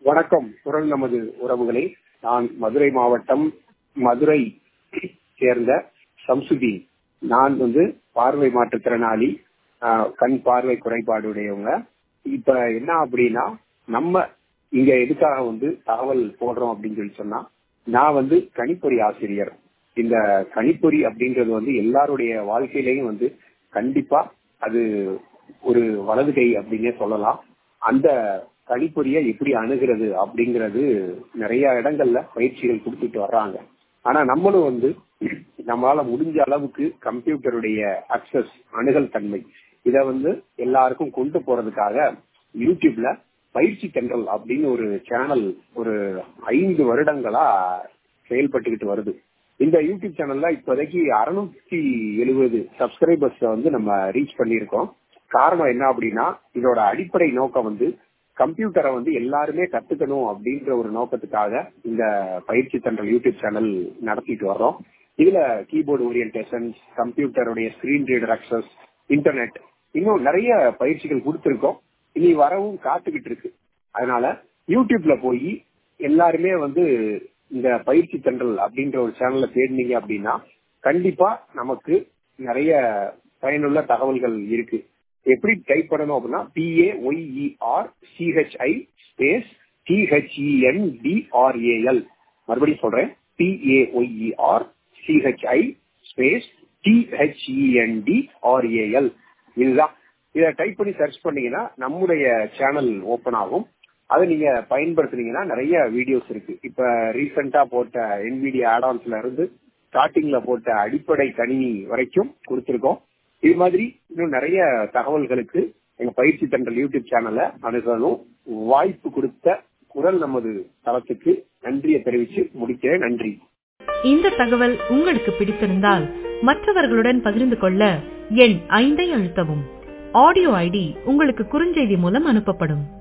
வணக்கம் குரல் நமது உறவுகளே நான் மதுரை மாவட்டம் மதுரை சேர்ந்த சம்சுதீன் நான் வந்து பார்வை மாற்றுத்திறனாளி ஆஹ், கண் பார்வை குறைபாடு உடையவங்க இப்ப என்ன அப்படின்னா நம்ம இங்க எதுக்காக வந்து தகவல் போடுறோம் அப்படின்னு சொல்லி சொன்னா நான் வந்து கணிப்பொறி ஆசிரியர் இந்த கணிப்பொறி அப்படின்றது வந்து எல்லாருடைய வாழ்க்கையிலையும் வந்து கண்டிப்பா அது ஒரு வலது கை அப்படின்னே சொல்லலாம் அந்த கணிப்பொறியை எப்படி அணுகிறது அப்படிங்கிறது நிறைய இடங்கள்ல பயிற்சிகள் கொடுத்துட்டு வர்றாங்க ஆனா நம்மளும் வந்து நம்மளால முடிஞ்ச அளவுக்கு கம்ப்யூட்டருடைய அக்சஸ் அணுகல் தன்மை இத வந்து எல்லாருக்கும் கொண்டு போறதுக்காக யூடியூப்ல பயிற்சி தென்றல் அப்படின்னு ஒரு சேனல் ஒரு ஐந்து வருடங்களா செயல்பட்டுக்கிட்டு வருது இந்த யூடியூப் சேனல்ல இப்போதைக்கு அறுநூத்தி எழுபது சப்ஸ்கிரைபர்ஸ் வந்து நம்ம ரீச் பண்ணியிருக்கோம் காரணம் என்ன அப்படின்னா இதோட அடிப்படை நோக்கம் வந்து கம்ப்யூட்டரை வந்து எல்லாருமே கத்துக்கணும் அப்படின்ற ஒரு நோக்கத்துக்காக இந்த பயிற்சி தென்றல் யூடியூப் சேனல் நடத்திட்டு வர்றோம் இதுல கீபோர்டு ஓரியன்டேஷன் கம்ப்யூட்டருடைய ஸ்கிரீன் ரீடர் அக்சஸ் இன்டர்நெட் இன்னும் நிறைய பயிற்சிகள் கொடுத்திருக்கோம் இனி வரவும் காத்துக்கிட்டு இருக்கு அதனால யூடியூப்ல போய் எல்லாருமே வந்து இந்த பயிற்சி தென்றல் அப்படின்ற ஒரு சேனல்ல தேடினீங்க அப்படின்னா கண்டிப்பா நமக்கு நிறைய பயனுள்ள தகவல்கள் இருக்கு எப்படி டைப் பண்ணணும் அப்படின்னா பிஏ ஒய்இஆர் சிஹெச்ஐ ஸ்பேஸ் டிஹெச்இஎன்டிஆர்ஏஎல் மறுபடியும் சொல்றேன் பிஏ ஒய்இஆர் சிஹெச்ஐ ஸ்பேஸ் டிஹெச்இஎன்டிஆர்ஏஎல் இதுதான் இதை டைப் பண்ணி சர்ச் பண்ணீங்கன்னா நம்முடைய சேனல் ஓபன் ஆகும் அதை நீங்க பயன்படுத்துனீங்கன்னா நிறைய வீடியோஸ் இருக்கு இப்ப ரீசெண்டா போட்ட என்விடியா ஆடான்ஸ்ல இருந்து ஸ்டார்டிங்ல போட்ட அடிப்படை கணினி வரைக்கும் கொடுத்திருக்கோம் இது மாதிரி இன்னும் நிறைய தகவல்களுக்கு எங்க பயிற்சி தென்றல் யூடியூப் சேனலை அணுகணும் வாய்ப்பு கொடுத்த குரல் நமது தளத்துக்கு நன்றியை தெரிவிச்சு முடிக்கிறேன் நன்றி இந்த தகவல் உங்களுக்கு பிடித்திருந்தால் மற்றவர்களுடன் பகிர்ந்து கொள்ள எண் ஐந்தை அழுத்தவும் ஆடியோ ஐடி உங்களுக்கு குறுஞ்செய்தி மூலம் அனுப்பப்படும்